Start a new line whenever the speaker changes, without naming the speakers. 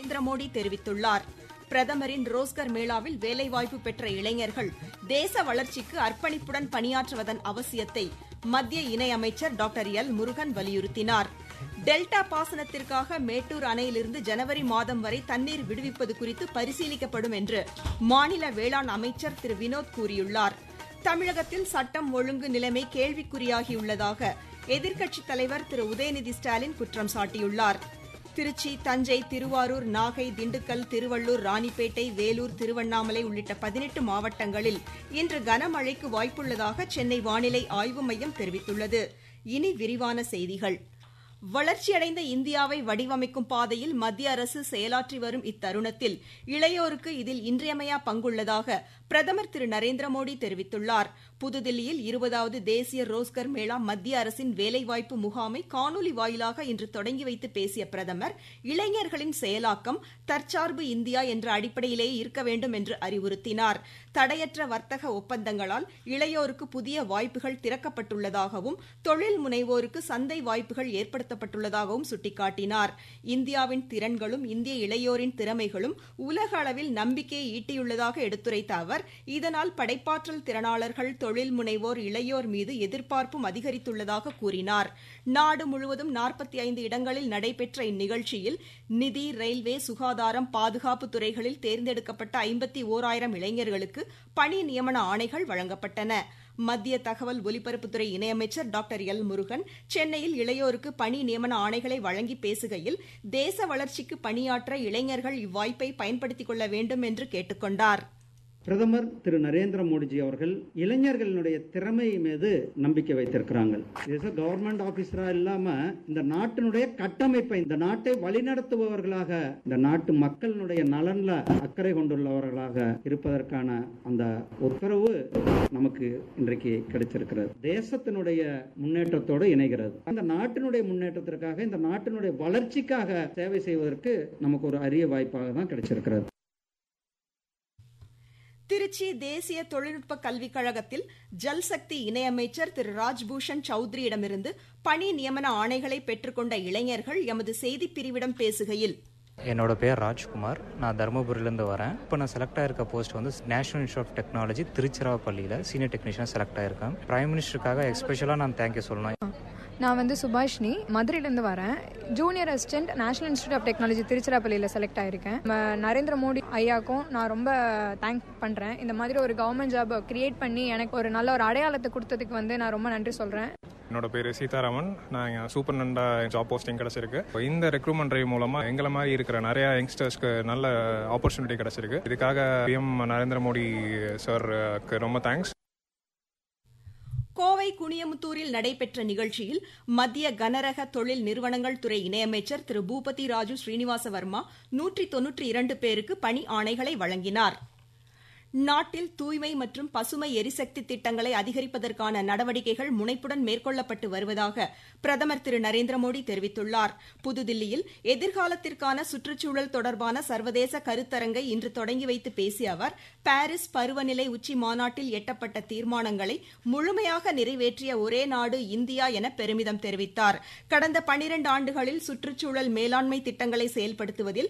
நரேந்திர மோடி தெரிவித்துள்ளார் பிரதமரின் ரோஸ்கர் மேளாவில் வேலைவாய்ப்பு பெற்ற இளைஞர்கள் தேச வளர்ச்சிக்கு அர்ப்பணிப்புடன் பணியாற்றுவதன் அவசியத்தை மத்திய இணையமைச்சர் டாக்டர் எல் முருகன் வலியுறுத்தினார் டெல்டா பாசனத்திற்காக மேட்டூர் அணையிலிருந்து ஜனவரி மாதம் வரை தண்ணீர் விடுவிப்பது குறித்து பரிசீலிக்கப்படும் என்று மாநில வேளாண் அமைச்சர் திரு வினோத் கூறியுள்ளார் தமிழகத்தில் சட்டம் ஒழுங்கு நிலைமை கேள்விக்குறியாகியுள்ளதாக எதிர்க்கட்சித் தலைவர் திரு உதயநிதி ஸ்டாலின் குற்றம் சாட்டியுள்ளார் திருச்சி தஞ்சை திருவாரூர் நாகை திண்டுக்கல் திருவள்ளூர் ராணிப்பேட்டை வேலூர் திருவண்ணாமலை உள்ளிட்ட பதினெட்டு மாவட்டங்களில் இன்று கனமழைக்கு வாய்ப்புள்ளதாக சென்னை வானிலை ஆய்வு மையம் தெரிவித்துள்ளது இனி விரிவான செய்திகள் வளர்ச்சியடைந்த இந்தியாவை வடிவமைக்கும் பாதையில் மத்திய அரசு செயலாற்றி வரும் இத்தருணத்தில் இளையோருக்கு இதில் இன்றியமையா பங்குள்ளதாக பிரதமர் திரு நரேந்திர மோடி தெரிவித்துள்ளார் புதுதில்லியில் இருபதாவது தேசிய ரோஸ்கர் மேளா மத்திய அரசின் வேலைவாய்ப்பு முகாமை காணொலி வாயிலாக இன்று தொடங்கி வைத்து பேசிய பிரதமர் இளைஞர்களின் செயலாக்கம் தற்சார்பு இந்தியா என்ற அடிப்படையிலேயே இருக்க வேண்டும் என்று அறிவுறுத்தினார் தடையற்ற வர்த்தக ஒப்பந்தங்களால் இளையோருக்கு புதிய வாய்ப்புகள் திறக்கப்பட்டுள்ளதாகவும் தொழில் முனைவோருக்கு சந்தை வாய்ப்புகள் ஏற்படுத்தப்பட்டுள்ளதாகவும் சுட்டிக்காட்டினார் இந்தியாவின் திறன்களும் இந்திய இளையோரின் திறமைகளும் உலக அளவில் நம்பிக்கையை ஈட்டியுள்ளதாக எடுத்துரைத்த அவர் இதனால் படைப்பாற்றல் திறனாளர்கள் தொழில் முனைவோர் இளையோர் மீது எதிர்பார்ப்பும் அதிகரித்துள்ளதாக கூறினார் நாடு முழுவதும் நாற்பத்தி ஐந்து இடங்களில் நடைபெற்ற இந்நிகழ்ச்சியில் நிதி ரயில்வே சுகாதாரம் பாதுகாப்பு துறைகளில் தேர்ந்தெடுக்கப்பட்ட ஐம்பத்தி ஓராயிரம் இளைஞர்களுக்கு பணி நியமன ஆணைகள் வழங்கப்பட்டன மத்திய தகவல் ஒலிபரப்புத்துறை இணையமைச்சர் டாக்டர் எல் முருகன் சென்னையில் இளையோருக்கு பணி நியமன ஆணைகளை வழங்கி பேசுகையில் தேச வளர்ச்சிக்கு பணியாற்ற இளைஞர்கள் இவ்வாய்ப்பை பயன்படுத்திக் கொள்ள வேண்டும் என்று கேட்டுக் கொண்டார்
பிரதமர் திரு நரேந்திர மோடிஜி அவர்கள் இளைஞர்களுடைய திறமை மீது நம்பிக்கை வைத்திருக்கிறாங்க இது கவர்மெண்ட் ஆபீசரா இல்லாம இந்த நாட்டினுடைய கட்டமைப்பை இந்த நாட்டை வழிநடத்துபவர்களாக இந்த நாட்டு மக்களினுடைய நலன்ல அக்கறை கொண்டுள்ளவர்களாக இருப்பதற்கான அந்த உத்தரவு நமக்கு இன்றைக்கு கிடைச்சிருக்கிறது தேசத்தினுடைய முன்னேற்றத்தோடு இணைகிறது அந்த நாட்டினுடைய முன்னேற்றத்திற்காக இந்த நாட்டினுடைய வளர்ச்சிக்காக சேவை செய்வதற்கு நமக்கு ஒரு அரிய வாய்ப்பாக தான் கிடைச்சிருக்கிறது
திருச்சி தேசிய தொழில்நுட்ப கல்விக் கழகத்தில் ஜல்சக்தி இணையமைச்சர் திரு ராஜ்பூஷன் சௌத்ரியிடமிருந்து பணி நியமன ஆணைகளை பெற்றுக்கொண்ட இளைஞர்கள் எமது செய்திப் பிரிவிடம் பேசுகையில்
என்னோட பேர் ராஜ்குமார் நான் தருமபுரியிலேருந்து வரேன் இப்போ நான் செலக்ட் ஆயிருக்க போஸ்ட் வந்து நேஷனல் இன்ஸ்டியூட் ஆஃப் டெக்னாலஜி திருச்சிராப்பள்ளியில் சீனியர் டெக்னீஷியன் செலக்ட் ஆயிருக்கேன் பிரைம் மினிஸ்டருக்காக எஸ்பெஷலாக நான் தேங்க்யூ சொல்லணும்
நான் வந்து சுபாஷினி மதுரையிலேருந்து வரேன் junior assistant national institute of technology திருச்சிராப்பள்ளியில் செலக்ட் ஆயிருக்கேன் நம்ம நரேந்திர மோடி ஐயாக்கும் நான் ரொம்ப தேங்க் பண்ணுறேன் இந்த மாதிரி ஒரு கவர்மெண்ட் ஜாப் கிரியேட் பண்ணி எனக்கு ஒரு நல்ல ஒரு அடையாளத்தை கொடுத்ததுக்கு வந்து நான் ரொம்ப நன்றி சொல்கிறேன்
என்னோட பேர் சீதாராமன் நான் இங்கே சூப்பர் நண்டா ஜாப் போஸ்டிங் கிடச்சிருக்கு இந்த ரெக்ரூட்மெண்ட் ட்ரைவ் மூலமாக எங்களை மாதிரி இருக்கிற நிறைய யங்ஸ்டர்ஸ்க்கு நல்ல ஆப்பர்ச்சுனிட்டி கிடச்சிருக்கு இதுக்காக பிஎம் நரேந்திர மோடி சாருக்கு ரொம்ப தேங்க்ஸ்
கோவை குனியமுத்தூரில் நடைபெற்ற நிகழ்ச்சியில் மத்திய கனரக தொழில் நிறுவனங்கள் துறை இணையமைச்சர் திரு பூபதி ராஜு ஸ்ரீனிவாச வர்மா நூற்றி தொன்னூற்றி இரண்டு பேருக்கு பணி ஆணைகளை வழங்கினார் நாட்டில் தூய்மை மற்றும் பசுமை எரிசக்தி திட்டங்களை அதிகரிப்பதற்கான நடவடிக்கைகள் முனைப்புடன் மேற்கொள்ளப்பட்டு வருவதாக பிரதமர் திரு நரேந்திர மோடி தெரிவித்துள்ளார் புதுதில்லியில் எதிர்காலத்திற்கான சுற்றுச்சூழல் தொடர்பான சர்வதேச கருத்தரங்கை இன்று தொடங்கி வைத்து பேசிய அவர் பாரிஸ் பருவநிலை உச்சி மாநாட்டில் எட்டப்பட்ட தீர்மானங்களை முழுமையாக நிறைவேற்றிய ஒரே நாடு இந்தியா என பெருமிதம் தெரிவித்தார் கடந்த பனிரண்டு ஆண்டுகளில் சுற்றுச்சூழல் மேலாண்மை திட்டங்களை செயல்படுத்துவதில்